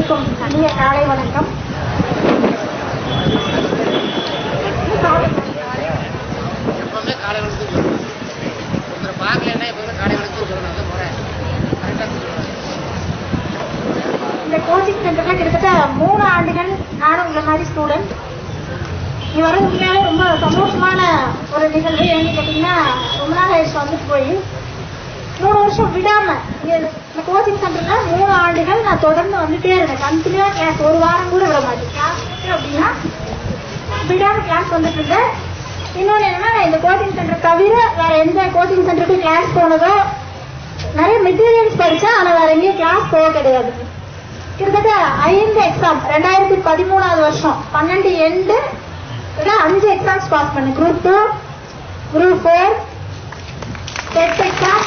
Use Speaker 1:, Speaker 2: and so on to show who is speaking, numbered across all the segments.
Speaker 1: அனைவருக்கும் இனிய காலை வணக்கம்
Speaker 2: எப்பவுமே காலை வளர்த்து சொல்லணும் ஒருத்தரை பார்க்கலன்னா எப்பவுமே காலை வளர்த்து சொல்லணும் அதான் முறை கரெக்டாக சொல்லணும்
Speaker 1: இந்த கோச்சிங் சென்டர்ல கிட்டத்தட்ட மூணு ஆண்டுகள் நானும் உங்களை மாதிரி ஸ்டூடெண்ட் இது வர உண்மையாலே ரொம்ப சந்தோஷமான ஒரு நிகழ்வு ஏன்னு கேட்டீங்கன்னா ரொம்ப நாள் ஆயிடுச்சு வந்துட்டு போய் மூணு வருஷம் விடாம இங்க இந்த கோச்சிங் சென்டர்ல மூணு ஆண்டுகள் நான் தொடர்ந்து வந்துட்டே இருந்தேன் கண்டினியூவா கிளாஸ் ஒரு வாரம் கூட விட மாட்டேன் கிளாஸ் அப்படின்னா விடாம கிளாஸ் வந்துட்டு இருந்தேன் இன்னொன்னு என்னன்னா இந்த கோச்சிங் சென்டர் தவிர வேற எந்த கோச்சிங் சென்டருக்கு கிளாஸ் போனதோ நிறைய மெட்டீரியல்ஸ் படிச்சேன் ஆனா வேற எங்கேயும் கிளாஸ் போக கிடையாது கிட்டத்தட்ட ஐந்து எக்ஸாம் ரெண்டாயிரத்தி பதிமூணாவது வருஷம் பன்னெண்டு எண்டு அஞ்சு எக்ஸாம்ஸ் பாஸ் பண்ணேன் group two group four TET exam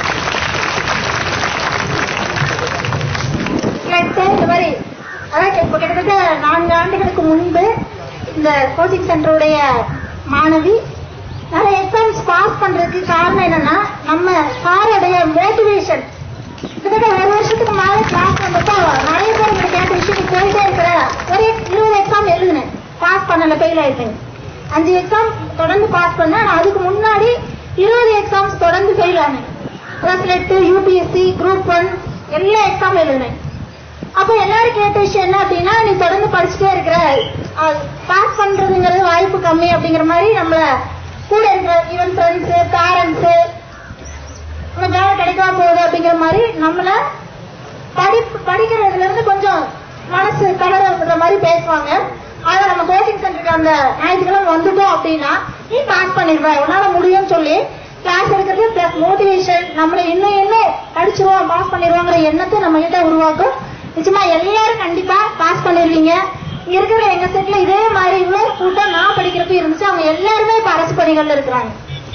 Speaker 1: இந்த மாதிரி அதான் இப்போ கிட்டத்தட்ட நான்கு ஆண்டுகளுக்கு முன்பு இந்த கோச்சிங் சென்டருடைய மாணவி நிறைய எக்ஸாம்ஸ் பாஸ் பண்றதுக்கு காரணம் என்னன்னா நம்ம சாரோடைய மோட்டிவேஷன் கிட்டத்தட்ட ஒரு வருஷத்துக்கு மேல கிளாஸ் வந்தப்போ நிறைய பேர் இந்த கேட்ட விஷயம் போயிட்டே இருக்கிற ஒரு இருபது எக்ஸாம் எழுதினேன் பாஸ் பண்ணல ஃபெயில் ஆயிட்டேன் அஞ்சு எக்ஸாம் தொடர்ந்து பாஸ் பண்ணேன் ஆனா அதுக்கு முன்னாடி இருபது எக்ஸாம்ஸ் தொடர்ந்து ஃபெயில் ஆனேன் அதாவது நெட் யூபிஎஸ்சி குரூப் ஒன் எல்லா எக்ஸாம் எழுதினேன் அப்ப எல்லாரும் கேட்ட விஷயம் என்ன அப்படின்னா நீ தொடர்ந்து படிச்சுட்டே இருக்கிற பாஸ் பண்றதுங்கிறது வாய்ப்பு கம்மி அப்படிங்கிற மாதிரி நம்மள கூட இருக்கிற ஈவன் ஃப்ரெண்ட்ஸ் பேரண்ட்ஸ் உனக்கு வேலை கிடைக்காம போகுது அப்படிங்கிற மாதிரி நம்மள படி படிக்கிறதுல இருந்து கொஞ்சம் மனசு தளர மாதிரி பேசுவாங்க ஆனா நம்ம கோச்சிங் சென்டருக்கு அந்த ஞாயிற்றுக்கிழமை வந்துட்டோம் அப்படின்னா நீ பாஸ் பண்ணிடுவ உன்னால முடியும்னு சொல்லி கிளாஸ் எடுக்கிறது பிளஸ் மோட்டிவேஷன் நம்மள இன்னும் இன்னும் படிச்சிருவோம் பாஸ் பண்ணிடுவோங்கிற எண்ணத்தை நம்ம கிட்ட உருவாக்கும் நிச்சயமா எல்லாரும் கண்டிப்பா பாஸ் பண்ணிடுவீங்க இங்க இருக்கிற எங்க செட்ல இதே மாதிரி இவ்வளவு கூட்டம் நான் படிக்கிறப்ப இருந்துச்சு அவங்க எல்லாருமே இப்ப அரசு பணிகள்ல இருக்கிறாங்க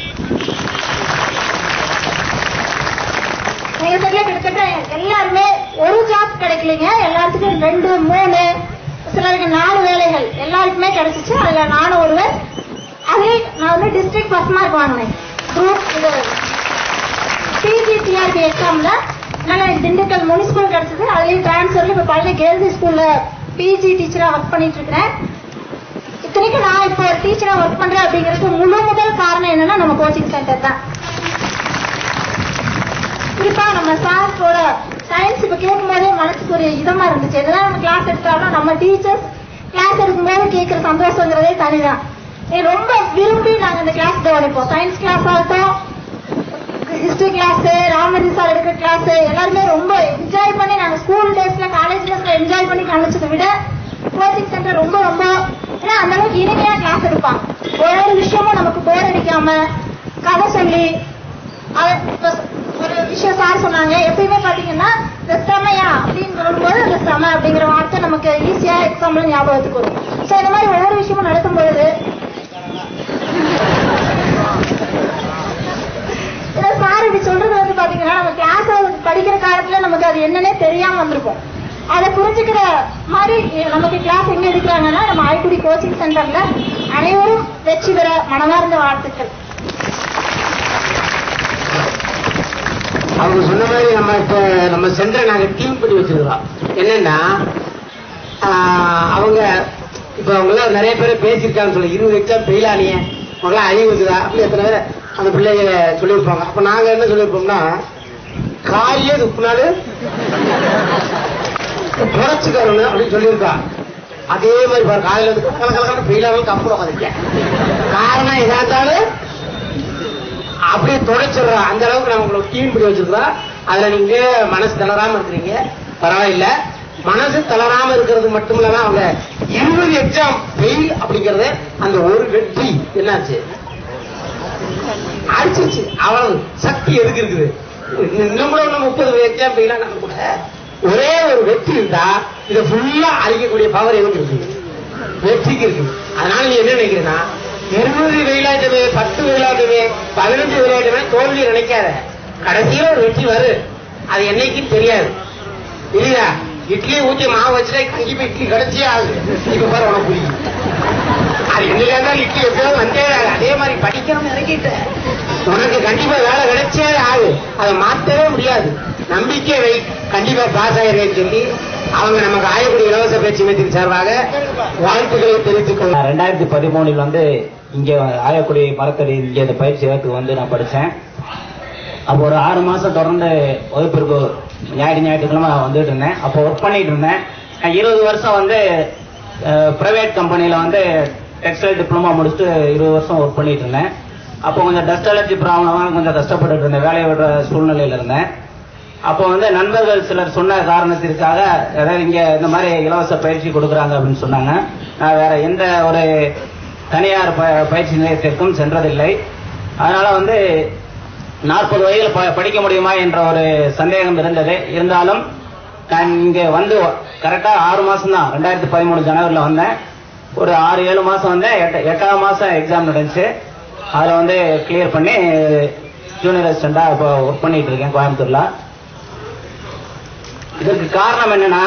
Speaker 1: எங்க செட்ல கிட்டத்தட்ட எல்லாருமே ஒரு ஜாப் கிடைக்கலைங்க எல்லாத்துக்கும் ரெண்டு மூணு சிலருக்கு நாலு வேலைகள் எல்லாருக்குமே கிடைச்சிச்சு அதுல நானும் ஒருவர் அதே நான் வந்து டிஸ்ட்ரிக்ட் ஃபர்ஸ்ட் மார்க் வாங்கினேன் குரூப் இது பிஜிடிஆர்பி எக்ஸாம்ல நல்லா திண்டுக்கல் முனிசிபல் கிடைச்சது அதுலயும் டிரான்ஸ்ஃபர்ல இப்ப பள்ளி கேர்ள்ஸ் ஸ்கூல்ல பிஜி டீச்சரா ஒர்க் பண்ணிட்டு இருக்கிறேன் இத்தனைக்கும் நான் இப்போ ஒரு டீச்சரா ஒர்க் பண்றேன் அப்படிங்கிறதுக்கு முழு முதல் காரணம் என்னன்னா நம்ம கோச்சிங் சென்டர் தான் குறிப்பா நம்ம சாரோட சயின்ஸ் இப்ப கேட்கும் போதே மனசுக்கு ஒரு இதமா இருந்துச்சு எதெல்லாம் நம்ம கிளாஸ் எடுத்தாலும் நம்ம டீச்சர்ஸ் கிளாஸ் எடுக்கும்போது கேட்கிற சந்தோஷங்கிறதே தனிதான் இது ரொம்ப விரும்பி நாங்க இந்த கிளாஸ் கவனிப்போம் சயின்ஸ் கிளாஸ் ஆகட்டும் ஹிஸ்டரி கிளாஸ் ராமஜி சார் எடுக்கிற கிளாஸ் எல்லாருமே ரொம்ப என்ஜாய் பண்ணி நாங்க ஸ்கூல் டேஸ்ல காலேஜ் டேஸ்ல என்ஜாய் பண்ணி கவனிச்சதை விட கோச்சிங் சென்டர் ரொம்ப ரொம்ப ஏன்னா அந்த அளவுக்கு இனிமையா கிளாஸ் எடுப்பாங்க ஒவ்வொரு விஷயமும் நமக்கு போர் அடிக்காம கதை சொல்லி அவ- இப்ப ஒரு விஷயம் சார் சொன்னாங்க எப்பயுமே பாத்தீங்கன்னா இந்த செமையா அப்படின்னு சொல்லும்போது அந்த செம அப்படிங்கிற வார்த்தை நமக்கு ஈஸியா எக்ஸாம்பிள் ஞாபகத்துக்கு வரும் சோ இந்த மாதிரி ஒவ்வொரு விஷயமும் நடக்கும் பொழுது சார் இப்படி சொல்றது வந்து பாத்தீங்கன்னா நம்ம கிளாஸ் படிக்கிற காலத்துல நமக்கு அது என்னன்னே தெரியாம வந்திருக்கும் அதை புரிஞ்சுக்கிற மாதிரி நமக்கு கிளாஸ் எங்க எடுக்கிறாங்கன்னா நம்ம ஆய்க்குடி கோச்சிங் சென்டர்ல அனைவரும் வெற்றி பெற மனமார்ந்த வாழ்த்துக்கள்
Speaker 2: அவங்க சொன்ன மாதிரி நம்ம இப்ப நம்ம சென்டரை நாங்க டீம் பண்ணி வச்சிருக்கிறோம் என்னன்னா ஆஹ், அவங்க இப்ப அவங்க எல்லாம் நிறைய பேர் பேசியிருக்காங்கன்னு சொல்லி இருபது எக்ஸாம் ஃபெயில் ஆனிய அவங்களாம் அறிவு இருக்குதா அப்படி எத்தனை பேர் அந்த பிள்ளைங்க சொல்லியிருப்பாங்க அப்ப நாங்க என்ன சொல்லியிருப்போம்னா காலையே துப்புனாலு புடச்சுக்கணும் அப்படின்னு சொல்லியிருக்கா அதே மாதிரி பாரு காலையில வந்து கல கலக்கான ஃபெயில் ஆனாலும் கப்புறம் உட்காந்துருக்கேன் காரணம் எதா இருந்தாலும் அப்படியே தொடச்சிடுறோம் அந்த அளவுக்கு நான் உங்களுக்கு டீம் பண்ணி வச்சிருக்கிறோம் அதுல நீங்க மனசு தளராம இருக்கிறீங்க பரவாயில்ல மனசு தளராம இருக்கிறது மட்டும் இல்லாம அவங்க இருபது எக்ஸாம் ஃபெயில் அப்படிங்கறது அந்த ஒரு வெற்றி என்னாச்சு அடிச்சிருச்சு அவ்வளவு சக்தி எதுக்கு இருக்குது இன்னும் கூட இன்னும் முப்பது எக்ஸாம் ஃபெயில் ஆனா கூட ஒரே ஒரு வெற்றி இருந்தா இதை ஃபுல்லா அழிக்கக்கூடிய பவர் எதுக்கு இருக்கு வெற்றிக்கு இருக்கு அதனால நீ என்ன நினைக்கிறேன்னா இருபது வெயிலாட்டமே பத்து வெயிலாட்டமே பதினஞ்சு வெயிலாட்டமே தோல்வி நினைக்காத கடைசியில ஒரு வெற்றி வரும் அது என்னைக்கும் தெரியாது இல்லையா இட்லி ஊத்தி மாவு வச்சுட்டா கண்டிப்பா இட்லி கிடைச்சே ஆகுது இப்ப பாரு உனக்கு புரியும் அது என்னைக்கா இருந்தாலும் இட்லி எப்படியாவது வந்தே ஆகுது. அதே மாதிரி படிக்கணும் இறங்கிட்டேன் உனக்கு கண்டிப்பா வேலை கிடைச்சே ஆகு அதை மாத்தவே முடியாது நம்பிக்கை வை கண்டிப்பா பாஸ் ஆயிருவேன்னு சொல்லி அவங்க நமக்கு ஆயக்குடி இலவச பயிற்சி மையத்தின் சார்பாக வாழ்த்துக்களை தெரிவித்துக் கொள்ள
Speaker 3: நான் ரெண்டாயிரத்தி பதிமூணில் வந்து இங்க ஆயக்குடி மரத்தடி இங்க இந்த பயிற்சி இடத்துக்கு வந்து நான் படிச்சேன் அப்போ ஒரு ஆறு மாசம் தொடர்ந்து வகுப்பிற்கு ஞாயிறு ஞாயிற்றுக்கிழமை வந்துட்டு இருந்தேன் அப்போ ஒர்க் பண்ணிட்டு இருந்தேன் நான் இருபது வருஷம் வந்து பிரைவேட் கம்பெனில வந்து டெக்ஸ்டைல் டிப்ளமா முடிச்சுட்டு இருபது வருஷம் ஒர்க் பண்ணிட்டு இருந்தேன் அப்போ கொஞ்சம் டஸ்ட் அலர்ஜி ப்ராப்ளமா கொஞ்சம் கஷ்டப்பட்டுட்டு இருந்தேன் வேலையை விடுற சூழ்நிலையில இருந்தேன் அப்போ வந்து நண்பர்கள் சிலர் சொன்ன காரணத்திற்காக அதாவது இங்க இந்த மாதிரி இலவச பயிற்சி கொடுக்குறாங்க அப்படின்னு சொன்னாங்க நான் வேற எந்த ஒரு தனியார் ப- பயிற்சி நிலையத்திற்கும் சென்றதில்லை அதனால வந்து நாற்பது வயதில் ப- படிக்க முடியுமா என்ற ஒரு சந்தேகம் இருந்தது இருந்தாலும் நான் இங்க வந்து கரெக்டா ஆறு மாசம் தான் ரெண்டாயிரத்தி பதிமூணு ஜனவரியில் வந்தேன் ஒரு ஆறு ஏழு மாசம் வந்தேன் எட்டு- எட்டாவது மாசம் எக்ஸாம் நடந்துச்சு அதில் வந்து கிளியர் பண்ணி ஜூனியர் அசிஸ்டண்டா இப்போ ஒர்க் பண்ணிட்டு இருக்கேன் கோயம்புத்தூர்ல இதற்கு காரணம் என்னன்னா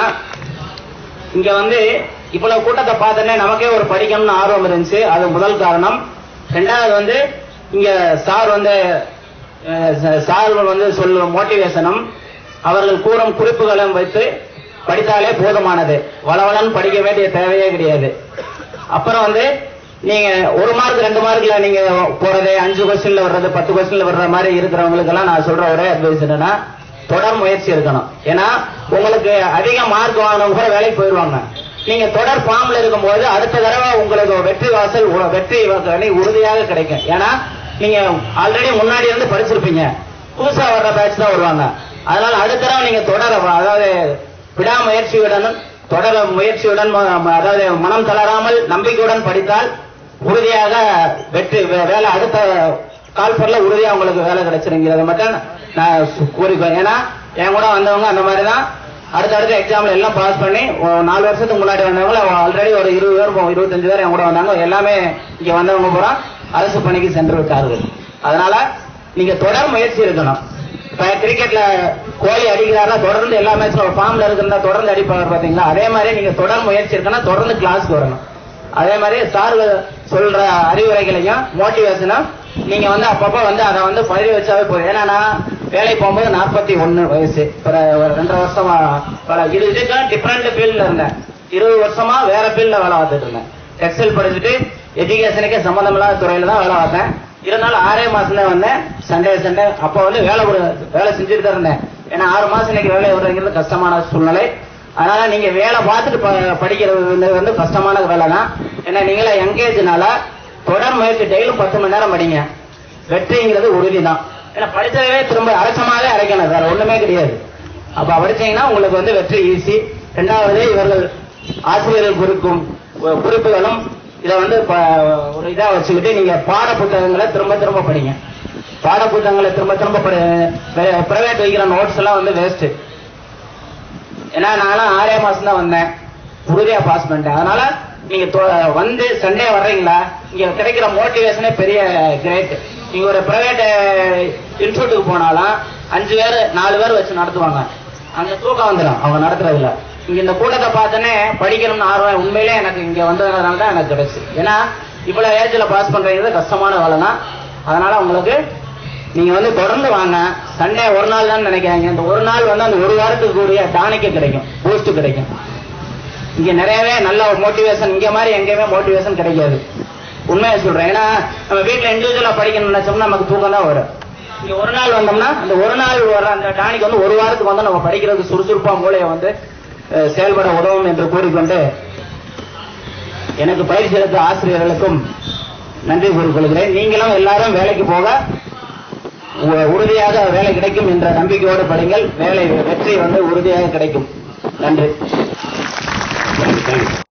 Speaker 3: இங்க வந்து இவ்வளவு கூட்டத்தை பார்த்தோன்னே நமக்கே ஒரு படிக்கணும்னு ஆர்வம் இருந்துச்சு அது முதல் காரணம் ரெண்டாவது வந்து இங்க சார் வந்து அஹ், ச- சார் வந்து சொல்லும் மோட்டிவேஷனும் அவர்கள் கூறும் குறிப்புகளும் வைத்து படித்தாலே போதுமானது வளவளன்னு படிக்க வேண்டிய தேவையே கிடையாது அப்புறம் வந்து நீங்க ஒரு மார்க் ரெண்டு மார்க்ல நீங்க போறது அஞ்சு கொஸ்டின்ல வர்றது பத்து கொஸ்டின்ல வர்ற மாதிரி இருக்கிறவங்களுக்கு எல்லாம் நான் சொல்ற ஒரே அட்வைஸ் என்னன்னா தொடர் முயற்சி இருக்கணும் ஏன்னா உங்களுக்கு அதிக மார்க் வாங்கினவங்க கூட வேலைக்கு போயிடுவாங்க நீங்க தொடர் ஃபார்ம்ல இருக்கும்போது அடுத்த தடவை உங்களுக்கு வெற்றி வாசல் உ- வெற்றி வழி உறுதியாக கிடைக்கும் ஏன்னா நீங்க ஆல்ரெடி முன்னாடி இருந்து படிச்சிருப்பீங்க புதுசா வர்ற பேட்ச் தான் வருவாங்க அதனால அடுத்த தடவை நீங்க தொடர அதாவது விடாமுயற்சியுடன் தொடர முயற்சியுடன் ம- அதாவது மனம் தளராமல் நம்பிக்கையுடன் படித்தால் உறுதியாக வெற்றி வே- வேலை அடுத்த கால்பர்ல உறுதியா உங்களுக்கு வேலை கிடைச்சிருங்கிறத மட்டும் நான் சு- கூறிக்குவேன் ஏன்னா என் கூட வந்தவங்க அந்த மாதிரி தான் அடுத்தடுத்த எக்ஸாம்ல எல்லாம் பாஸ் பண்ணி ஒரு நாலு வருஷத்துக்கு முன்னாடி வந்தவங்க ஆல்ரெடி ஒரு இருபது பேர் இருபத்தஞ்சு பேர் என் கூட வந்தாங்க எல்லாமே இங்க வந்தவங்க பூரா அரசு பணிக்கு சென்று விட்டார்கள் அதனால நீங்க தொடர் முயற்சி இருக்கணும் இப்ப கிரிக்கெட்ல கோலி அடிக்கிறாரா தொடர்ந்து எல்லா மேட்ச்ல ஒரு ஃபார்ம்ல இருக்கிறதா தொடர்ந்து அடிப்பாங்க பாத்தீங்களா அதே மாதிரி நீங்க தொடர் முயற்சி இருக்கணும் தொடர்ந்து கிளாஸ்க்கு வரணும் அதே மாதிரி சார் சொல்ற அறிவுரைகளையும் மோட்டிவேஷனும் நீங்க வந்து அப்பப்ப வந்து அதை வந்து பதிவு வச்சாவே போதும் ஏன்னா நான் வேலைக்கு போகும்போது நாற்பத்தி ஒன்னு வயசு ஒரு ஒரு ரெண்டரை வருஷமா வேலை இது இதுக்கு டிஃப்ரெண்ட் ஃபீல்ட்ல இருந்தேன் இருபது வருஷமா வேற ஃபீல்ட்ல வேலை பார்த்துட்டு இருந்தேன் டெக்ஸ்டைல் படிச்சுட்டு எஜுகேஷனுக்கே சம்மந்தம் இல்லாத துறையில தான் வேலை பார்த்தேன் இருந்தாலும் ஆறே மாசம் தான் வந்தேன் சண்டே சண்டே அப்போ வந்து வேலை விட- வேலை செஞ்சுட்டு தான் இருந்தேன் ஏன்னா ஆறு மாசம் இன்னைக்கு வேலை விடுறதுங்கிறது கஷ்டமான சூழ்நிலை அதனால நீங்க வேலை பார்த்துட்டு ப- படிக்கிறது வந்து கஷ்டமான வேலை தான் ஏன்னா நீங்கள எங்கேஜ்னால தொடர் முயற்சி டெய்லியும் பத்து மணி நேரம் படிங்க வெற்றிங்கிறது உறுதி தான் ஏன்னா படிச்சதவே திரும்ப அரைச்சமாவே அரைக்கணும் வேற ஒண்ணுமே கிடையாது அப்ப படிச்சீங்கன்னா உங்களுக்கு வந்து வெற்றி ஈஸி ரெண்டாவது இவர்கள் ஆசிரியர்கள் குறிக்கும் கு- குறிப்புகளும் இதை வந்து ப- ஒரு இதா வச்சுக்கிட்டு நீங்க பாட புத்தகங்களை திரும்ப திரும்ப படிங்க பாட புத்தகங்களை திரும்ப திரும்ப பிரைவேட் வைக்கிற நோட்ஸ் எல்லாம் வந்து வேஸ்ட் ஏன்னா நானும் ஆறே மாசம் தான் வந்தேன் உறுதியா பாஸ் பண்ணிட்டேன் அதனால நீங்க தொ- வந்து சண்டே வர்றீங்களா இங்க கிடைக்கிற மோட்டிவேஷனே பெரிய கிரேட் நீங்க ஒரு பிரைவேட் இன்ஸ்டியூட்டுக்கு போனாலும் அஞ்சு பேர் நாலு பேர் வச்சு நடத்துவாங்க அங்க தூக்கம் வந்துடும் அவங்க நடத்துறதுல இங்க இந்த கூட்டத்தை பார்த்தோன்னே படிக்கணும்னு ஆர்வம் உண்மையிலே எனக்கு இங்க வந்ததுனால தான் எனக்கு கிடைச்சு ஏன்னா இவ்வளவு ஏஜ்ல பாஸ் பண்றது கஷ்டமான வேலை தான் அதனால உங்களுக்கு நீங்க வந்து தொடர்ந்து வாங்க சண்டே ஒரு நாள் தான் நினைக்கிறாங்க இந்த ஒரு நாள் வந்து அந்த ஒரு வாரத்துக்கு கூடிய டானிக்கு கிடைக்கும் பூஸ்ட் கிடைக்கும் இங்க நிறையவே நல்ல ஒரு மோட்டிவேஷன் இங்க மாதிரி எங்கேயுமே மோட்டிவேஷன் கிடைக்காது உண்மையை சொல்றேன் ஏன்னா நம்ம வீட்டுல இண்டிவிஜுவலா படிக்கணும்னு நினைச்சோம்னா நமக்கு தூக்கம் தான் வரும் இங்க ஒரு நாள் வந்தோம்னா அந்த ஒரு நாள் வர அந்த டானிக் வந்து ஒரு வாரத்துக்கு வந்து நம்ம படிக்கிறதுக்கு சுறுசுறுப்பா மூளையை வந்து அஹ், செயல்பட உதவும் என்று கூறிக்கொண்டு எனக்கு பயிற்சி எடுத்த ஆசிரியர்களுக்கும் நன்றி கூறிக்கொள்கிறேன் நீங்களும் எல்லாரும் வேலைக்கு போக உ- உறுதியாக வேலை கிடைக்கும் என்ற நம்பிக்கையோடு படிங்கள் வேலை வெற்றி வந்து உறுதியாக கிடைக்கும் நன்றி